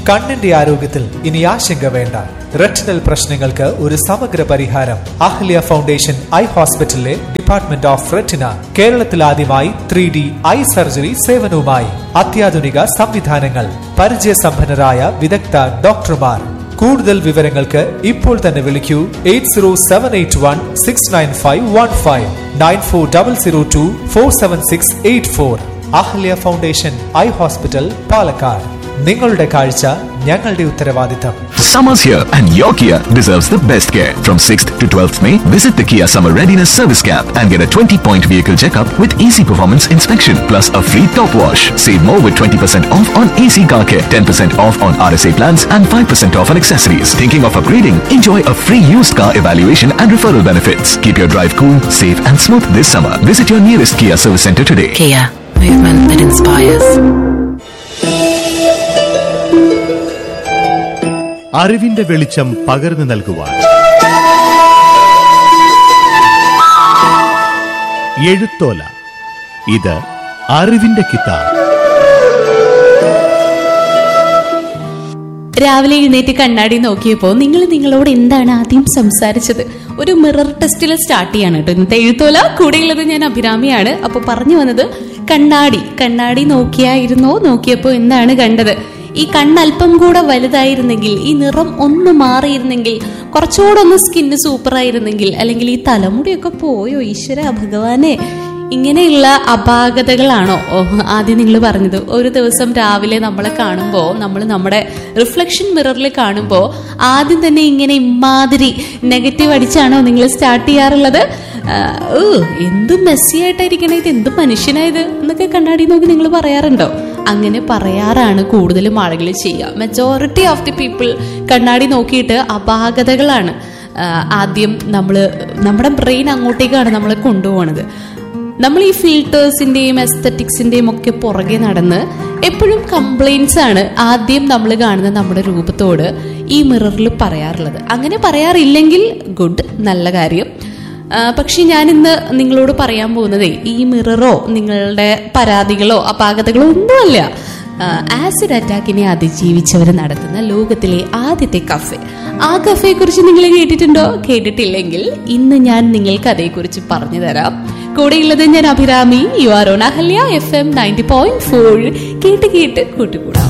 കണ്ണിന്റെ ആരോഗ്യത്തിൽ ഇനി ആശങ്ക വേണ്ട റെറ്റിനൽ പ്രശ്നങ്ങൾക്ക് ഒരു സമഗ്ര പരിഹാരം അഹ്ല്യ ഫൗണ്ടേഷൻ ഐ ഹോസ്പിറ്റലിലെ ഡിപ്പാർട്ട്മെന്റ് ഓഫ് റെറ്റിന കേരളത്തിൽ ആദ്യമായി ത്രീ ഡി ഐ സർജറി സേവനവുമായി അത്യാധുനിക സംവിധാനങ്ങൾ പരിചയസമ്പന്നരായ വിദഗ്ധ ഡോക്ടർമാർ കൂടുതൽ വിവരങ്ങൾക്ക് ഇപ്പോൾ തന്നെ വിളിക്കൂ eight zero seven eight one six nine five one five nine four double zero two four seven six eight four Ahalya foundation eye hospital Palakkad നിങ്ങളുടെ കാഴ്ച ഞങ്ങളുടെ ഉത്തരവാദിത്തം Summer's here and your Kia deserves the best care. From 6th to 12th May, visit the Kia Summer Readiness Service Camp and get a 20-point vehicle checkup with easy performance inspection plus a free top wash. Save more with 20% off on AC car care, 10% off on RSA plans and 5% off on accessories. Thinking of upgrading? Enjoy a free used car evaluation and referral benefits. Keep your drive cool, safe and smooth this summer. Visit your nearest Kia service center today. Kia, movement that inspires. അറിവിന്റെ വെളിച്ചം പകർന്നു നൽകുവാൻ എഴുത്തോല ഇത് അറിവിന്റെ കിതാബ് രാവിലെ എഴുന്നേറ്റ് കണ്ണാടി നോക്കിയപ്പോൾ നിങ്ങൾ നിങ്ങളോട് എന്താണ് ആദ്യം സംസാരിച്ചത് ഒരു മിറർ ടെസ്റ്റിൽ സ്റ്റാർട്ട് ചെയ്യാണ് കേട്ടോ ഇന്നത്തെ എഴുത്തോല കൂടെയുള്ളത് ഞാൻ അഭിരാമിയാണ് അപ്പൊ പറഞ്ഞു വന്നത് കണ്ണാടി കണ്ണാടി നോക്കിയായിരുന്നോ നോക്കിയപ്പോൾ എന്താണ് കണ്ടത് ഈ കണ്ണല്പം കൂടെ വലുതായിരുന്നെങ്കിൽ ഈ നിറം ഒന്ന് മാറിയിരുന്നെങ്കിൽ കുറച്ചുകൂടെ ഒന്ന് സ്കിന്ന് സൂപ്പർ ആയിരുന്നെങ്കിൽ അല്ലെങ്കിൽ ഈ തലമുടിയൊക്കെ പോയോ ഈശ്വര ഭഗവാനെ ഇങ്ങനെയുള്ള അപാകതകളാണോ ഓ, ആദ്യം നിങ്ങൾ പറഞ്ഞത് ഒരു ദിവസം രാവിലെ നമ്മളെ കാണുമ്പോൾ നമ്മൾ നമ്മുടെ റിഫ്ലക്ഷൻ മിററിൽ കാണുമ്പോൾ ആദ്യം തന്നെ ഇങ്ങനെ ഇമാതിരി നെഗറ്റീവ് അടിച്ചാണോ നിങ്ങൾ സ്റ്റാർട്ട് ചെയ്യാറുള്ളത് ആ, ഓ എന്ത് മെസ്സി ആയിട്ടായിരിക്കണേ ഇത് എന്ത് മനുഷ്യനായത് എന്നൊക്കെ കണ്ണാടി നോക്കി നിങ്ങൾ പറയാറുണ്ടോ അങ്ങനെ പറയാറാണ് കൂടുതലും ആളുകൾ ചെയ്യുക മെജോറിറ്റി ഓഫ് ദി പീപ്പിൾ കണ്ണാടി നോക്കിയിട്ട് അപാകതകളാണ് ആ, ആദ്യം നമ്മൾ നമ്മുടെ ബ്രെയിൻ അങ്ങോട്ടേക്കാണ് നമ്മളെ കൊണ്ടുപോകണത് നമ്മൾ ഈ ഫിൽറ്റേഴ്സിന്റെയും എസ്തറ്റിക്സിന്റെയും ഒക്കെ പുറകെ നടന്ന് എപ്പോഴും കംപ്ലൈൻസ് ആണ് ആദ്യം നമ്മൾ കാണുന്ന നമ്മുടെ രൂപത്തോട് ഈ മിററിൽ പറയാറുള്ളത് അങ്ങനെ പറയാറില്ലെങ്കിൽ ഗുഡ് നല്ല കാര്യം ആ, പക്ഷെ ഞാൻ ഇന്ന് നിങ്ങളോട് പറയാൻ പോകുന്നതേ ഈ മിററോ നിങ്ങളുടെ പരാതികളോ അപാകതകളോ ഒന്നുമല്ല ആസിഡ് അറ്റാക്കിനെ അതിജീവിച്ചവർ നടത്തുന്ന ലോകത്തിലെ ആദ്യത്തെ കഫേ ആ കഫയെ കുറിച്ച് നിങ്ങൾ കേട്ടിട്ടുണ്ടോ കേട്ടിട്ടില്ലെങ്കിൽ ഇന്ന് ഞാൻ നിങ്ങൾക്ക് അതേക്കുറിച്ച് പറഞ്ഞു തരാം കൂടെയുള്ളത് ഞാൻ Abhirami you are on Ahalya F M ninety point four കേട്ട് കേട്ട് കൂട്ടുകൂടാം